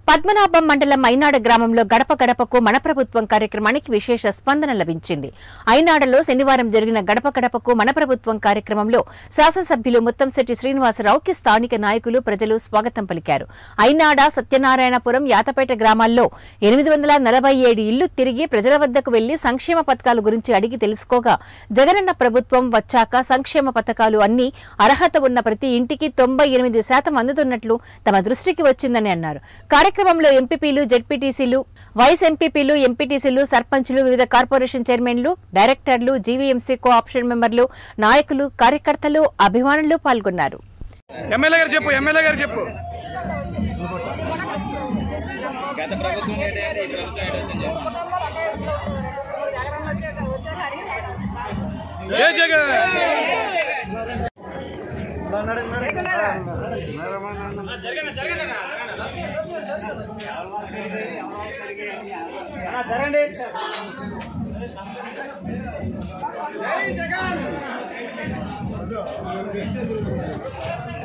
పద్మనాభం మండలం ఐనాడ గ్రామంలో గడప గడపకు మన ప్రభుత్వం కార్యక్రమానికి విశేష స్పందన లభించింది ఐనాడలో శనివారం జరిగిన గడప గడపకు మన ప్రభుత్వం కార్యక్రమంలో శాసనసభ్యులు ముత్తంశెట్టి శ్రీనివాసరావుకి స్థానిక నాయకులు ప్రజలు స్వాగతం పలికారు ఐనాడ సత్యనారాయణపురం యాతపేట గ్రామాల్లో ఎనిమిది వందల నలభై ఏడు ఇళ్లు తిరిగి ప్రజల వద్దకు వెళ్లి సంక్షేమ పథకాల గురించి అడిగి తెలుసుకోగా జగనన్న ప్రభుత్వం వచ్చాక సంక్షేమ పథకాలు అన్ని అర్హత ఉన్న ప్రతి ఇంటికి తొంభై ఎనిమిది శాతం అందుతున్నట్లు తమ దృష్టికి వచ్చిందని అన్నారు కార్యక్రమంలో ఎంపీపీలు జెడ్పీటీసీలు వైస్ ఎంపీపీలు ఎంపీటీసీలు సర్పంచ్లు వివిధ కార్పొరేషన్ చైర్మన్లు డైరెక్టర్లు జీవీఎంసీ కో ఆప్షన్ మెంబర్లు నాయకులు కార్యకర్తలు అభిమానులు పాల్గొన్నారు ఎమ్మెల్యే గారు చెప్పు ఎమ్మెల్యే గారు చెప్పు గత ప్రభుత్వం ఏంటి ఈ ప్రభుత్వం ఏంటి చెప్పు జై జగన్ జరగండి